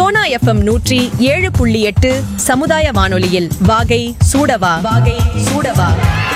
Sona FM நூற்றி ஏழு புள்ளி எட்டு சமுதாய வானொலியில் வாகை சூடவா வாகை சூடவா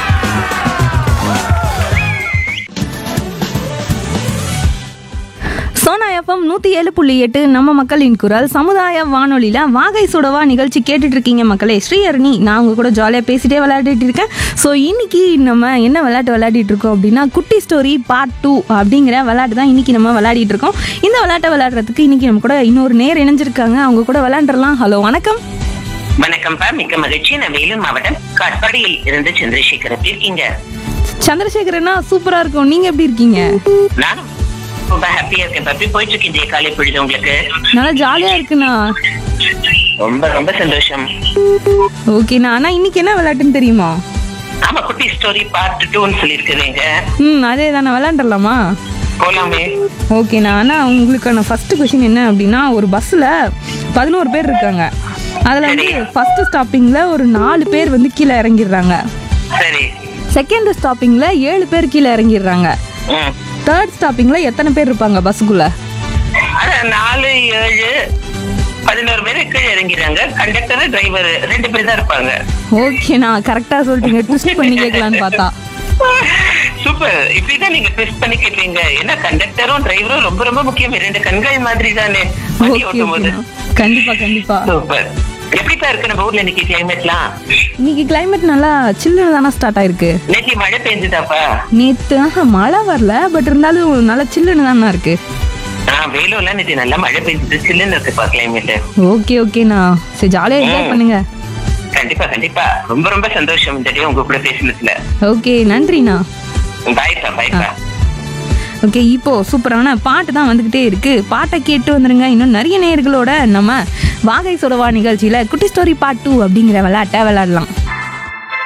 சோனா எஃப்எம் நூற்றி ஏழு புள்ளி எட்டு நம்ம மக்களின் குரல் சமுதாய வானொலியில் வாகை சுடவா நிகழ்ச்சி கேட்டுட்டு இருக்கீங்க மக்களே ஸ்ரீஹரணி நான் உங்க கூட ஜாலியாக பேசிட்டே விளையாடிட்டு இருக்கேன் ஸோ இன்னைக்கு நம்ம என்ன விளையாட்டு விளையாடிட்டு இருக்கோம் அப்படின்னா குட்டி ஸ்டோரி பார்ட் டூ அப்படிங்கிற விளையாட்டு தான் இன்னைக்கு நம்ம விளையாடிட்டு இருக்கோம் இந்த விளையாட்டை விளையாடுறதுக்கு இன்னைக்கு நம்ம கூட இன்னொரு நேர் இணைஞ்சிருக்காங்க அவங்க கூட விளையாண்டுறலாம் ஹலோ வணக்கம் வணக்கம்ப்பா மிக்க மகிழ்ச்சி நான் வேலூர் மாவட்டம் காட்பாடியில் இருந்து சந்திரசேகர் எப்படி இருக்கீங்க சந்திரசேகரனா சூப்பராக இருக்கும் நீங்கள் எப்படி இருக்கீங்க நானும் ரொம்ப ஹாப்பியா இருக்கேன் எப்படி போயிட்டு இருக்கு இந்த காலை பொழுது உங்களுக்கு நல்லா ஜாலியாக இருக்குண்ணா ரொம்ப ரொம்ப சந்தோஷம் ஓகேண்ணா ஆனால் இன்னைக்கு என்ன விளையாட்டுன்னு தெரியுமா ஆமா குட்டி ஸ்டோரி பார்ட் டூன்னு சொல்லியிருக்கிறீங்க ம் அதே தானே விளையாண்டுடலாமா போலாமே ஓகேண்ணா ஆனால் உங்களுக்கான ஃபர்ஸ்ட் கொஷின் என்ன அப்படின்னா ஒரு பஸ்ஸில் பதினோரு பேர் இருக்காங்க அதில் வந்து ஃபர்ஸ்ட் ஸ்டாப்பிங்கில் ஒரு நாலு பேர் வந்து கீழே இறங்கிடுறாங்க சரி செகண்ட் ஸ்டாப்பிங்கில் ஏழு பேர் கீழே இறங்கிடுறாங்க ம் தேர்ட் ஸ்டாப்பிங்கில் எத்தனை பேர் இருப்பாங்க பஸ்ஸுக்குள்ளே அதான் நாலு ஏழு பதினோரு பேர் கீழே இறங்கிறாங்க கண்டக்டர் டிரைவர் ரெண்டு பேர் தான் இருப்பாங்க ஓகேண்ணா கரெக்டாக சொல்லிட்டீங்க ட்விஸ்ட் பண்ணி கேட்கலான்னு பார்த்தா சூப்பர் இப்படிதான் நீங்க ட்விஸ்ட் பண்ணி கேட்பீங்க ஏன்னா கண்டக்டரும் டிரைவரும் ரொம்ப ரொம்ப முக்கியம் இரண்டு கண்கள் மாதிரி தானே வண்டி ஓகே ஓட்டும் போது ஓகேண்ணா கண்டிப்பாக கண்டிப்பாக சூப்பர் எப்படிப்பா இருக்கு நம்ம ஊர்ல இன்னைக்கு கிளைமேட்லாம் இன்னைக்கு climate நல்லா சில்லுன்னு தானே ஸ்டார்ட் ஆயிருக்கு நேற்று மழை பெஞ்சுதாப்பா நேற்று ஆஹா மழை வரல பட் இருந்தாலும் நல்லா சில்லுன்னு தானே இருக்கு ஆஹ் வேலூர்ல நேற்று நல்லா மழை பெஞ்சுது சில்லுன்னு இருக்குப்பா கிளைமேட் ஓகே ஓகேண்ணா சரி ஜாலியாக என்ஜாய் பண்ணுங்க கண்டிப்பா கண்டிப்பா ரொம்ப ரொம்ப சந்தோஷம் இந்த டே உங்க கூட பேசினதுல ஓகே நன்றிண்ணா பாய்ப்பா பாய்ப்பா ஓகே இப்போ சூப்பரான பாட்டு தான் வந்துக்கிட்டே இருக்கு பாட்டை கேட்டு வந்துருங்க இன்னும் நிறைய நேயர்களோட நம்ம வாகை சுடவா நிகழ்ச்சியில குட்டி ஸ்டோரி பார்ட் டூ அப்படிங்கிற விளையாட்டை விளையாடலாம்